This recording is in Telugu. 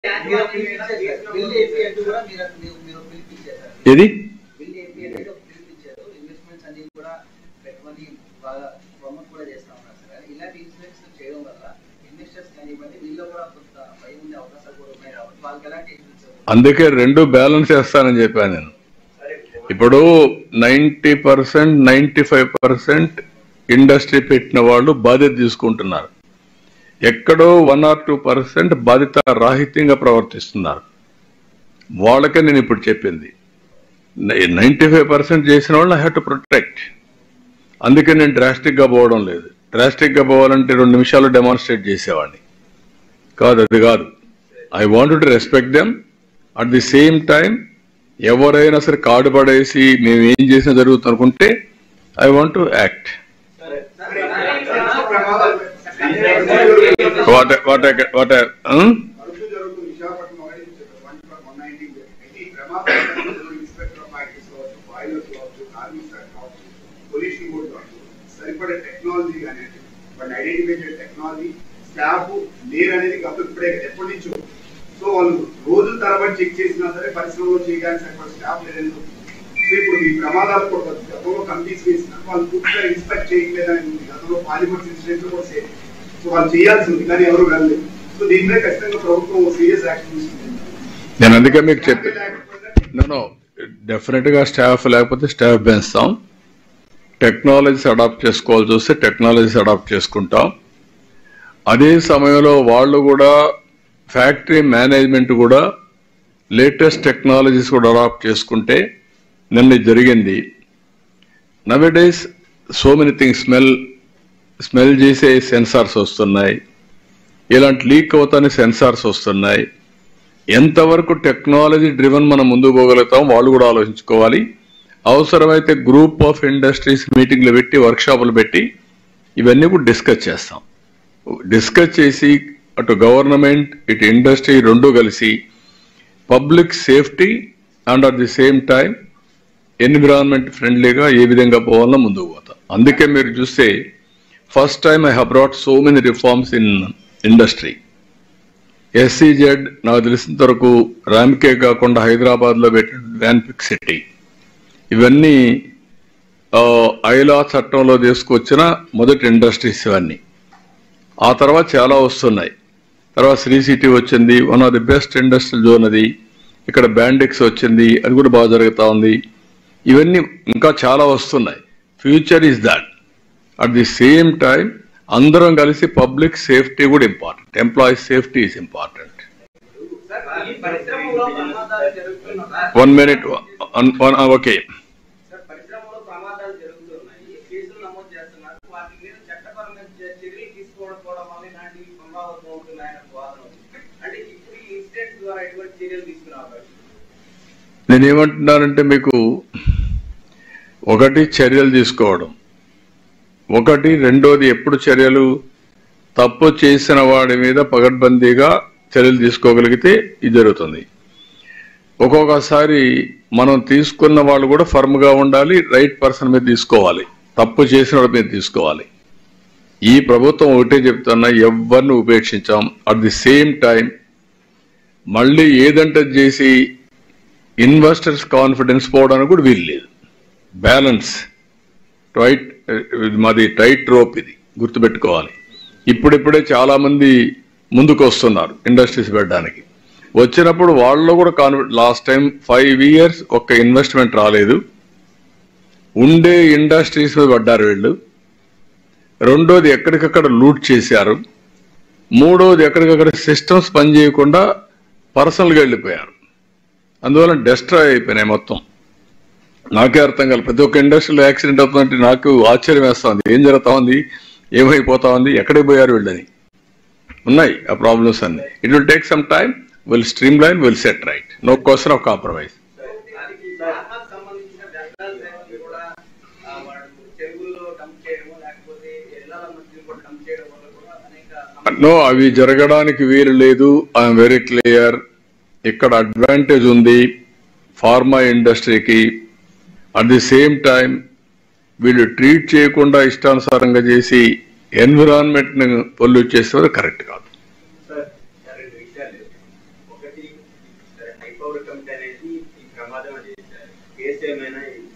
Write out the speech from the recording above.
మీరు పిలిపించారు సార్. బిల్ ఏపీ అంటూ కూడా మీరు మీరు మీరు పిలిపించారు సార్. ఏది బిల్ ఏపీ అనేది ఒక పిలిపించారు ఇన్వెస్ట్మెంట్స్ అన్ని కూడా పెట్టమని బాగా ప్రమోట్ కూడా చేస్తా ఉన్నారు సార్ ఇలాంటి ఇన్సూరెన్స్ చేయడం వల్ల ఇన్వెస్టర్స్ కానివ్వండి వీళ్ళు కూడా కొంత భయం ఉండే అవకాశాలు కూడా ఉన్నాయి కాబట్టి వాళ్ళకి ఎలాంటి ఇన్సూరెన్స్ అందుకే రెండు బ్యాలెన్స్ చేస్తానని చెప్పాను నేను ఇప్పుడు ninety percent ninety five percent industry పెట్టిన వాళ్ళు బాధ్యత తీసుకుంటున్నారు ఎక్కడో వన్ ఆర్ టూ పర్సెంట్ బాధ్యత రాహిత్యంగా ప్రవర్తిస్తున్నారు వాళ్ళకే నేను ఇప్పుడు చెప్పింది నైంటీ ఫైవ్ పర్సెంట్ చేసిన వాళ్ళు ఐ హ్యావ్ టు ప్రొటెక్ట్ అందుకే నేను డ్రాస్టిక్ గా పోవడం లేదు డ్రాస్టిక్ గా పోవాలంటే రెండు నిమిషాలు డెమాన్స్ట్రేట్ చేసేవాడిని కాదు అది కాదు I want to respect them at the same time ఎవరైనా సరే కార్డు పడేసి మేము ఏం చేసినా జరుగుతుంది అనుకుంటే I want to act what what what అరుసు జరుగుతుంది విశాఖపట్నం ఒకటి వన్ వన్ నైన్టీ ఈ ప్రమాదం ఇన్స్పెక్టర్ ఆఫ్ ఫ్యాక్టరీస్ కావచ్చు బాయిలర్స్ కావచ్చు కార్మిక్ శాఖ కావచ్చు పొల్యూషన్ బోర్డు కావచ్చు సరిపడే టెక్నాలజీ కానీ వాళ్ళు ఐడెంటిఫై చేసే టెక్నాలజీ స్టాఫ్ లేరు అనేది గత ఇప్పుడే కదా, ఎప్పటి నుంచో సో వాళ్ళు రోజుల తరబడి చెక్ చేసినా సరే పరిశ్రమలో చేయడానికి సరిపడే స్టాఫ్ లేదని సో ఇప్పుడు ఈ ప్రమాదాలు కూడా కాదు. గతంలో కంపెనీస్ వేసిన వాళ్ళు పూర్తిగా ఇన్స్పెక్ట్ చేయట్లేదని ఉంది గతంలో పాలిమర్స్ ఇన్సిడెంట్ కూడా సేమ్ సో వాళ్ళు చేయాల్సి ఉంది కానీ ఎవరు వెళ్ళలేదు సో దీని మీద ఖచ్చితంగా ప్రభుత్వం సీరియస్ యాక్షన్ తీసుకుంటుంది నేను అందుకే మీకు చెప్పి నేను డెఫినెట్ గా స్టాఫ్ లేకపోతే స్టాఫ్ పెంచుతాం టెక్నాలజీస్ అడాప్ట్ చేసుకోవాల్సి వస్తే టెక్నాలజీస్ అడాప్ట్ చేసుకుంటాం అదే సమయంలో వాళ్ళు కూడా ఫ్యాక్టరీ మేనేజ్మెంట్ కూడా లేటెస్ట్ టెక్నాలజీస్ కూడా అడాప్ట్ చేసుకుంటే నిన్న ఇది జరిగింది nowadays so many things smell smell చేసే సెన్సార్స్ వస్తున్నాయి ఇలాంటి లీక్ అవుతానే సెన్సార్స్ వస్తున్నాయి ఎంతవరకు టెక్నాలజీ డ్రివన్ మనం ముందుకు పోగలుగుతాం వాళ్ళు కూడా ఆలోచించుకోవాలి అవసరమైతే గ్రూప్ ఆఫ్ ఇండస్ట్రీస్ మీటింగ్లు పెట్టి వర్క్షాపులు పెట్టి ఇవన్నీ కూడా డిస్కస్ చేస్తాం డిస్కస్ చేసి అటు గవర్నమెంట్ ఇటు ఇండస్ట్రీ రెండు కలిసి public safety and at the same time environment ఫ్రెండ్లీగా ఏ విధంగా పోవాలో ముందుకు పోతాం అందుకే మీరు చూస్తే first time I have brought so many reforms in industry SEZ నాకు తెలిసినంత వరకు రామ్కే కాకుండా హైదరాబాద్ లో పెట్టిన వ్యాన్పిక్ సిటీ ఇవన్నీ ఆ, ఐలా చట్టంలో తీసుకొచ్చిన మొదటి ఇండస్ట్రీస్ ఇవన్నీ ఆ తర్వాత చాలా వస్తున్నాయి తర్వాత శ్రీ సిటీ వచ్చింది one of the best industrial zone అది ఇక్కడ బ్యాండిక్స్ వచ్చింది అది కూడా బాగా జరుగుతా ఉంది ఇవన్నీ ఇంకా చాలా వస్తున్నాయి future is that at the same time అందరం కలిసి పబ్లిక్ సేఫ్టీ కూడా important employees safety is important ఈ పరిశ్రమలో ప్రమాదాలు జరుగుతున్నాయి వన్ మినిట్ ఓకే సార్ పరిశ్రమలో ప్రమాదాలు జరుగుతున్నాయి కేసులు నమోదు చేస్తున్నారు వాటి మీద చట్టపరమైన చ- చర్యలు తీసుకోవడం వల్ల ఇలాంటివి పునరావృతం అవుతున్నాయన్న వాదన ఉంది. అంటే ఇప్పుడు ఈ ఇన్సిడెంట్ ద్వారా ఎటువంటి చర్యలు తీసుకునే అవకాశం ఉంది? నేను ఏమంటున్నానంటే మీకు ఒకటి చర్యలు తీసుకోవడం ఒకటి రెండోది ఎప్పుడు చర్యలు తప్పు చేసిన వాడి మీద పగడ్బందీగా చర్యలు తీసుకోగలిగితే ఇది జరుగుతుంది ఒక్కొక్కసారి మనం తీసుకున్న వాళ్ళు కూడా firm గా ఉండాలి రైట్ పర్సన్ మీద తీసుకోవాలి తప్పు చేసిన వాడి మీద తీసుకోవాలి ఈ ప్రభుత్వం ఒకటే చెప్తున్నా ఎవరిని ఉపేక్షించాం అట్ ది సేమ్ టైం మళ్ళీ ఏదంటే చేసి ఇన్వెస్టర్స్ కాన్ఫిడెన్స్ పోవడానికి కూడా వీలు లేదు బ్యాలెన్స్ టైట్ ఇది మాది టైట్ రోప్ ఇది గుర్తుపెట్టుకోవాలి ఇప్పుడిప్పుడే చాలా మంది ముందుకు వస్తున్నారు ఇండస్ట్రీస్ పెట్టడానికి వచ్చినప్పుడు వాళ్ళు కూడా confident last time five years ఒక్క ఇన్వెస్ట్మెంట్ రాలేదు ఉండే ఇండస్ట్రీస్ మీద పడ్డారు వీళ్ళు రెండోది ఎక్కడికక్కడ లూట్ చేశారు మూడోది ఎక్కడికక్కడ సిస్టమ్స్ పనిచేయకుండా పర్సనల్గా వెళ్ళిపోయారు అందువల్ల డెస్ట్రాయ్ అయిపోయినాయి మొత్తం నాకే అర్థం కాదు ప్రతి ఒక్క ఇండస్ట్రీలో యాక్సిడెంట్ అవుతుందంటే నాకు ఆశ్చర్యం వేస్తుంది ఏం జరుగుతా ఉంది ఏమైపోతా ఉంది ఎక్కడికి పోయారు వీళ్ళని ఉన్నాయి ఆ ప్రాబ్లమ్స్ అన్ని it will take some time will streamline will set right no question of compromise దానికి ఫార్మాకు సంబంధించిన వ్యర్థాల సేవలు కూడా ఆ, వాడు చెరువుల్లో డంప్ చేయడము లేకపోతే ఇళ్ల మధ్య కూడా డంప్ చేయడం వల్ల కూడా అనేక సమస్యలు నో అవి జరగడానికి వీలు లేదు ఐఎమ్ వెరీ క్లియర్ ఇక్కడ అడ్వాంటేజ్ ఉంది ఫార్మా ఇండస్ట్రీకి అట్ ది సేమ్ టైం వీళ్ళు ట్రీట్ చేయకుండా ఇష్టానుసారంగా చేసి ఎన్విరాన్మెంట్ ని పొల్యూట్ చేస్తే కరెక్ట్ కాదు సార్ రెండు విషయాలు ఒక ఒకటి సరే హై పవర్ కమిటీ అనేది ఈ ప్రమాదం అది కేసు ఏమైనా